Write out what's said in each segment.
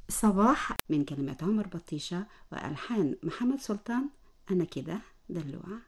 صباح من كلمات عمر بطيشة وألحان محمد سلطان أنا كده دلوعة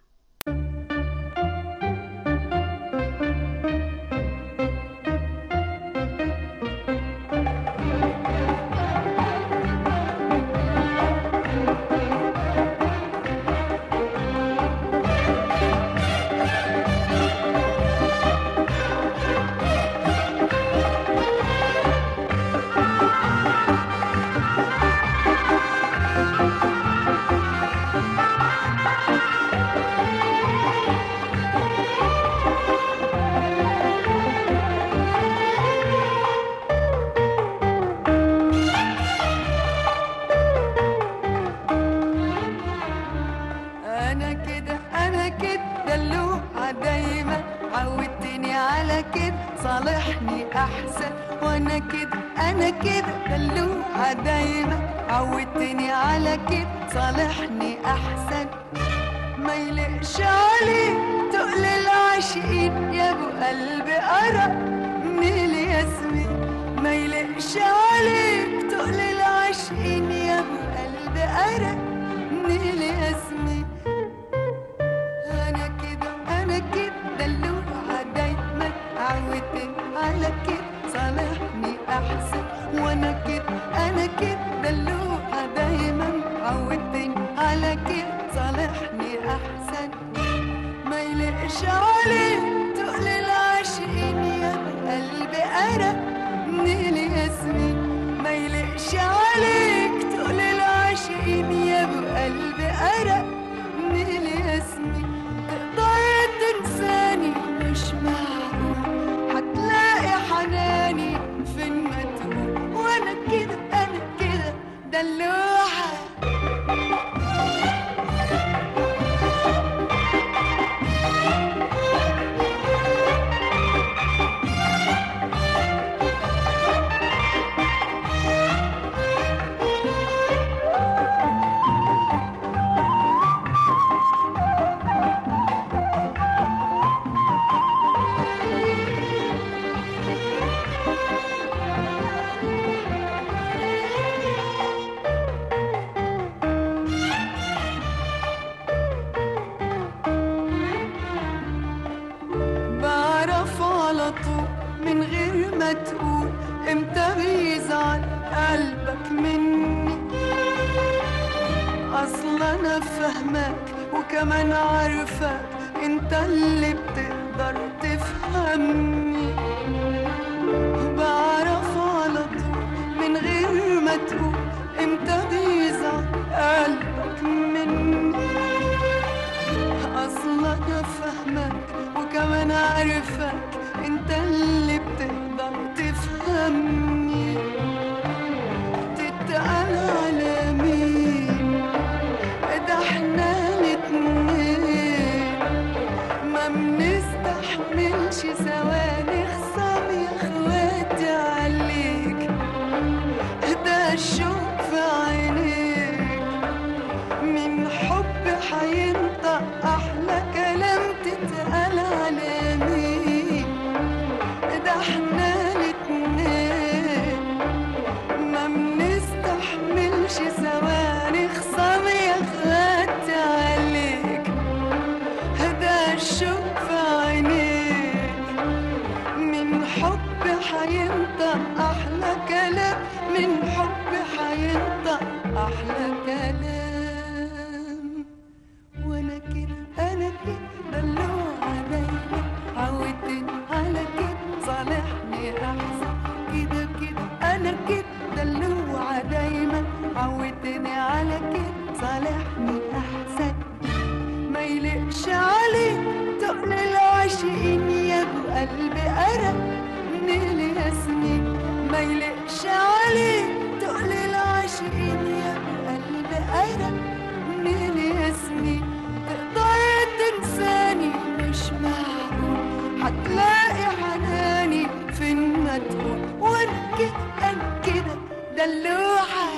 انا كده انا كده دلوعة دايما عودتني على كده صالحني احسن وانا كده انا كده دلوعة دايما عودتني على كده صالحني احسن ما يلقش عليك تقل العاشقين يا ابو قلبي قرا من الياسمين ما يلقش عليك تقل العاشقين يا ابو قلبي قرا من الياسمين انا كده انا كده دلوعة دايما عودتني على كده صالحني احسن وانا كده انا كده دلوعة دايما عودتني على كده صالحني احسن ما يلقش عليك تقل العاشقين يا قلبي انا من الياسمين ما يلقش عليك تقل العاشقين يا ابو قلبي انا من الياسمين تقدر تنساني مش معقول هتلاقي حناني فين ما تقول وانا كده انا كده دلوعه بعرف على طول من غير ما تقول امتى بيزعل قلبك مني اصلا انا فاهمك وكمان عارفك انت اللي بتقدر تفهمني بعرف على طول من غير ما تقول امتى بيزعل قلبك مني اصلا انا فاهمك وكمان عارفك انت اللي بتقدر تفهمني تتقال على مين ده احنا الاتنين ما بنستحملش ثواني خصام يا اخواتي عليك ده الشوق في عينيك من حب حينطق احلى كلام تتقال على مين ده احنا الاتنين ما بنستحملش ثواني خصام يا اخواتي عليك ده الشوق في عينيك من حب حينطق احلى كلام من حب حينطق احلى كلام وانا كده انا كده دلوعة دايما عودتني على كده صالحني احسن كده كده انا كده دلوعة دايما عودتني على كده صالحني احسن ما يلقش عليك تقل العاشقين يا ابو قلبي قرا من الياسمين ما يلقش عليك تقل العاشقين يا ابو قلبي قرا من الياسمين تقدر تنساني مش معقول هتلاقي حناني فين ما تقول وانا كده انا كده دلوعه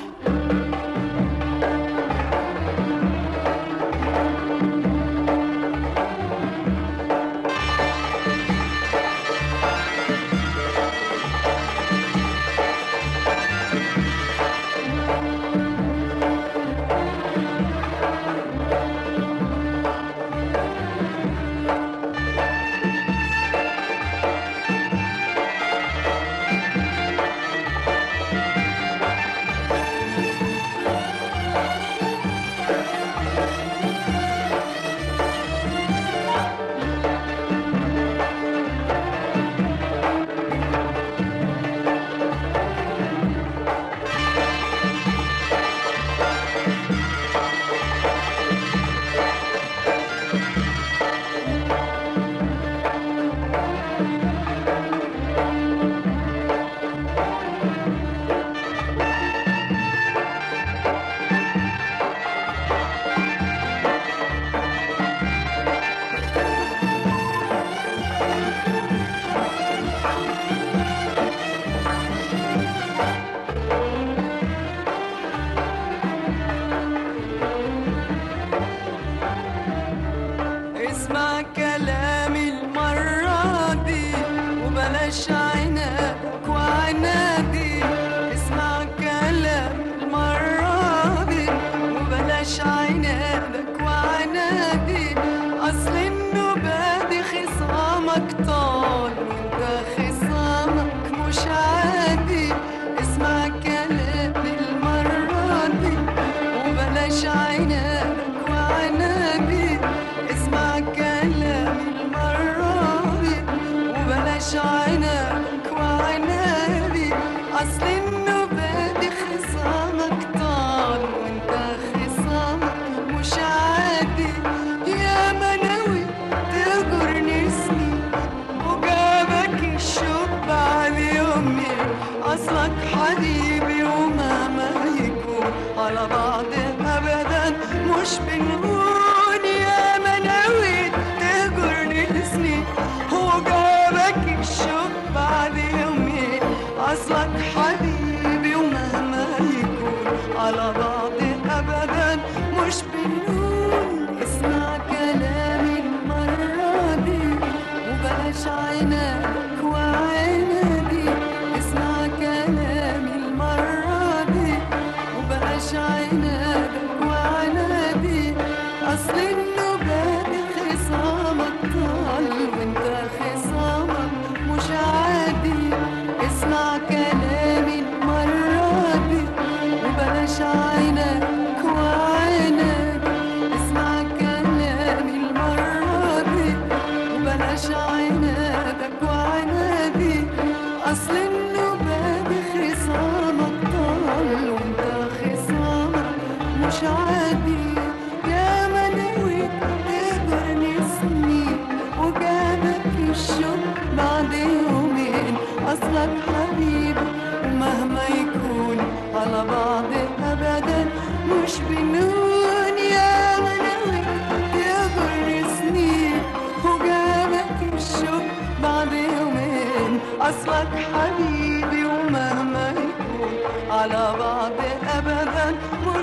مش بنقول يا مناويت تهجرني لسنين هو جابك الشوق بعد يومين اصلك حبيبي ومهما يكون على بعض ابدا مش بنقول اسمع كلامي المرة دي وبلاش عنادك وعنادي اسمع كلامي المرة دي وبلاش عنادك وعنادي اصل النبات خصامك طال وانت خصامك مش عادي اسمع كلامي المرة دي وبلاش عينك وعينك اسمع كلامي المرة دي وبلاش عينك وعنادي اصل النبات خصامك طال وانت خصامك مش عادي يا منويت تقدرني سنين وجابك الشوق بعد يومين اصلك حبيبي ومهما يكون على بعض ابدا مش بنون يا منويت تقدرني سنين وجابك الشوق بعد يومين اصلك حبيبي ومهما يكون على بعض ابدا مش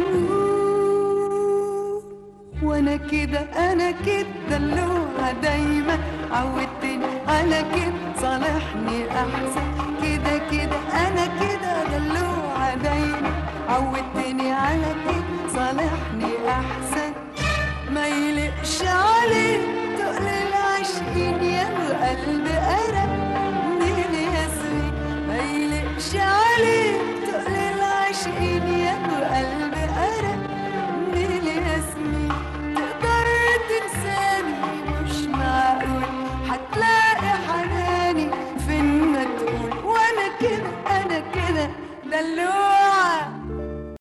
بنقول وانا كده انا كده دلوعة دايما عودتني على كده صالحني احسن كده كده انا كده دلوعة دايما عودتني على كده صالحني احسن ما يلقش عليك تقل العاشقين يا القلب قرب من الياسمين ما يلقش عليك تقل العاشقين يا القلب قرب من الياسمين تقدر تنساني مش معقول هتلاقي حناني فين ما تقول وانا كده انا كده دلوع